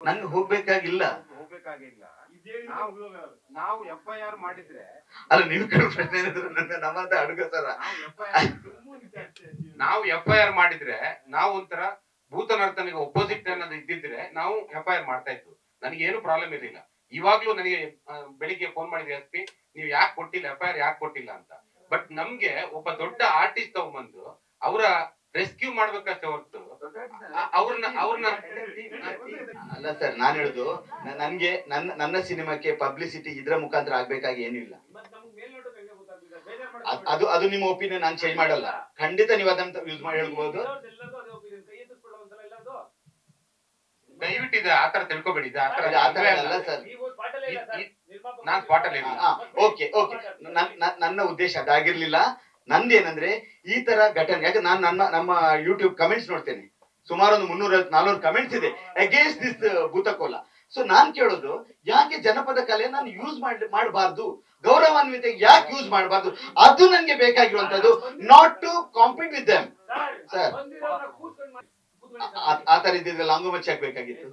ನಂಗೆ ಹೋಗ್ಬೇಕಾಗಿಲ್ಲ ಹೋಗ್ಬೇಕಾಗಿಲ್ಲ ನಾವು ನಾವು ಎಫ್ ಐ ಆರ್ ಮಾಡಿದ್ರೆ ಅಲ್ಲ ನೀವು ಕೇಳೋ ಪ್ರಶ್ನೆ ಏನಿದ್ರು ನನ್ನ ನಮ್ಮಂತ ಅಡುಗೆ ಸರ ನಾವು ಎಫ್ ಐ ಆರ್ ಮಾಡಿದ್ರೆ ನಾವು ಒಂಥರ ಭೂತ ನರ್ತನಿಗೆ ಒಪೋಸಿಟ್ ಅನ್ನೋದು ಇದ್ದಿದ್ರೆ ನಾವು ಎಫ್ ಐ ಆರ್ ಮಾಡ್ತಾ ಇದ್ವು ನನಗೆ ಏನು ಪ್ರಾಬ್ಲಮ್ ಇರಲಿಲ್ಲ ಇವಾಗ್ಲೂ ನನಗೆ ಆ, ಬೆಳಿಗ್ಗೆ ಫೋನ್ ಮಾಡಿದ್ರೆ ಎಸ್ ಪಿ ನೀವು ಯಾಕೆ ಕೊಟ್ಟಿಲ್ಲ ಎಫ್ ಐ ಆರ್ ಯಾಕೆ ಕೊಟ್ಟಿಲ್ಲ ಅಂತ ಬಟ್ ನಮ್ಗೆ ಒಬ್ಬ ದೊಡ್ಡ ಆರ್ಟಿಸ್ಟ್ ತಗೊಂಬಂದು ಅವರ ರೆಸ್ಕ್ಯೂ ಮಾಡ್ಬೇಕಷ್ಟೇ ಹೊರತು ಆ- ಅವ್ರನ್ನ ಅವ್ರನ್ನ ಅಲ್ಲ ಸರ್ ನಾನು ಹೇಳುದು ನ- ನನ್ಗೆ ನನ್ನ ನನ್ನ ಸಿನಿಮಾಕ್ಕೆ ಪಬ್ಲಿಸಿಟಿ ಇದ್ರ ಮುಖಾಂತರ ಆಗ್ಬೇಕಾಗಿ ಏನೂ ಇಲ್ಲ ಅದ್- ಅದು ಅದು ನಿಮ್ಮ ಒಪಿನಿಯನ್ ನಾನು ಚೇಂಜ್ ಮಾಡಲ್ಲ ಖಂಡಿತ ನೀವು ಅದನ್ನ ಯೂಸ್ ಮಾಡಿ ಹೇಳ್ಬೋದು ದಯವಿಟ್ಟು ಇದು ಆತರ ತಿಳ್ಕೊಬೇಡಿ ಇದು ಆತರ ಅದು ಆ ತರ ಅಲ್ಲ ಸರ್ ನಾನ್ ಸ್ಪಾಟ್ ಅಲ್ಲಿ ಇರ್ಲಿಲ್ಲ. ಓಕೆ ಓಕೆ ನನ್ನ ಉದ್ದೇಶ ಅದಾಗಿರ್ಲಿಲ್ಲ ನಂದೇನಂದ್ರೆ ಈ ತರ ಘಟನೆ ಯಾಕೆ ನಾನು ನನ್ನ ನಮ್ಮ ಯೂಟ್ಯೂಬ್ ಕಮೆಂಟ್ಸ್ ನೋಡ್ತೇನೆ ಸುಮಾರು ಒಂದು ಮುನ್ನೂರ ನಾಲ್ನೂರು ಕಮೆಂಟ್ಸ್ ಇದೆ ಅಗೇನ್ಸ್ಟ್ ದಿಸ್ ಭೂತಕೋಲ ಸೊ ನಾನ್ ಕೇಳೋದು ಯಾಕೆ ಜನಪದ ಕಲೆ ನಾನು ಯೂಸ್ ಮಾಡಿ ಮಾಡಬಾರ್ದು ಗೌರವಾನ್ವಿತ ಯಾಕೆ ಯೂಸ್ ಮಾಡಬಾರ್ದು ಅದು ನಂಗೆ ಬೇಕಾಗಿರುವಂತದ್ದು not to compete with them sir ಆ ತರ ಇದ್ದಿದ್ರೆ ಲಾಂಗು ಮಚ್ಚಿ ಹಾಕ್ಬೇಕಾಗಿತ್ತು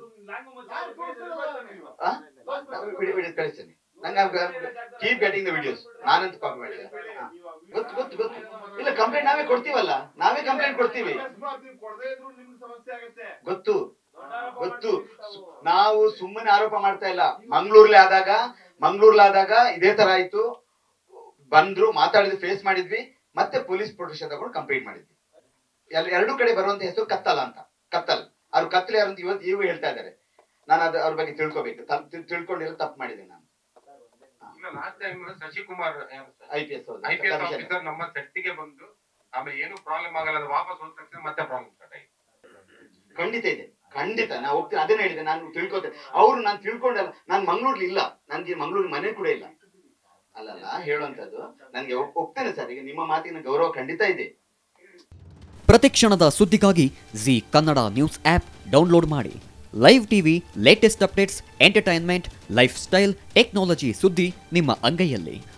ಆ? ಬಿಡಿ ಬಿಡಿ ಕಳಿಸ್ತೇನೆ ನಂಗೆ ಕೀಪ್ ಗೆಟಿಂಗ್ ದ ವಿಡಿಯೋಸ್ ನಾನಂತೂ ಕಾಪಿ ಮಾಡಿಲ್ಲ ಹಾ. ಗೊತ್ತು ಗೊತ್ತು ಗೊತ್ತು ಇಲ್ಲ ಕಂಪ್ಲೇಂಟ್ ನಾವೇ ಕೊಡ್ತೀವಲ್ಲ ನಾವೇ ಕಂಪ್ಲೇಂಟ್ ಕೊಡ್ತೀವಿ ಗೊತ್ತು ಗೊತ್ತು ಸು- ನಾವು ಸುಮ್ಮನೆ ಆರೋಪ ಮಾಡ್ತಾ ಇಲ್ಲ ಮಂಗ್ಳೂರ್ಲಿ ಆದಾಗ ಮಂಗ್ಳೂರ್ಲಿ ಆದಾಗ ಇದೇ ತರ ಆಯ್ತು ಬಂದ್ರು ಮಾತಾಡಿದ್ವಿ ಫೇಸ್ ಮಾಡಿದ್ವಿ ಮತ್ತೆ ಪೊಲೀಸ್ ಪ್ರೊಟೆಕ್ಷನ್ ತಗೊಂಡು ಕಂಪ್ಲೇಂಟ್ ಮಾಡಿದ್ವಿ ಎಲ್- ಎರಡೂ ಕಡೆ ಬರುವಂತ ಹೆಸರು ಕತ್ತಲ ಅಂತ ಕತ್ತಲ್ ಅವ್ರು ಕತ್ತಲೆ ಯಾರು ಅಂತ ಇವತ್ತು ಇವು ಹೇಳ್ತಾ ಇದ್ದಾರೆ ನಾನು ಅದು ಅವ್ರ ಬಗ್ಗೆ ತಿಳ್ಕೊಬೇಕು ತ- ತಿಳ್- ತಿಳ್ಕೊಂಡಿಲ್ಲ ತಪ್ಪು ಮಾಡಿದೆ ನಾನು ಇಲ್ಲ last time Shashikumar I P S I P S officer ನಮ್ಮ ಸೆಟ್ಟಿಗೆ ಬಂದು ಆಮೇಲೆ ಏನು ಪ್ರಾಬ್ಲಮ್ ಆಗಲ್ಲ ಅದು ವಾಪಸ್ ಹೋದ ತಕ್ಷಣ ಮತ್ತೆ ಪ್ರಾಬ್ಲಮ್ ಸ್ಟಾರ್ಟ್ ಆಯ್ತು ಖಂಡಿತ ಇದೆ ಖಂಡಿತ ನಾ ಹೋಗ್ತೀನಿ ಅದನ್ನ ಹೇಳಿದೆ ನಾನು ತಿಳ್ಕೊತೇನೆ ಅವ್ರು ನಾನು ತಿಳ್ಕೊಂಡಲ್ಲ ನಾನು ಮಂಗ್ಳೂರ್ಲಿ ಇಲ್ಲ ನನ್ಗೆ ಮಂಗ್ಳೂರ್ ಮನೆ ಕೂಡ ಇಲ್ಲ ಅಲ್ಲಲ್ಲ ಹೇಳುವಂತದ್ದು ನನ್ಗೆ ಒಪ್- ಒಪ್ತೇನೆ ಸರ್ ಈಗ ನಿಮ್ಮ ಮಾತಿನ ಗೌರವ ಖಂಡಿತ ಇದೆ ಪ್ರತಿಕ್ಷಣದ ಸುದ್ದಿಗಾಗಿ Zee Kannada news app download ಮಾಡಿ live TV latest updates entertainment lifestyle technology ಸುದ್ದಿ ನಿಮ್ಮ ಅಂಗೈಯಲ್ಲಿ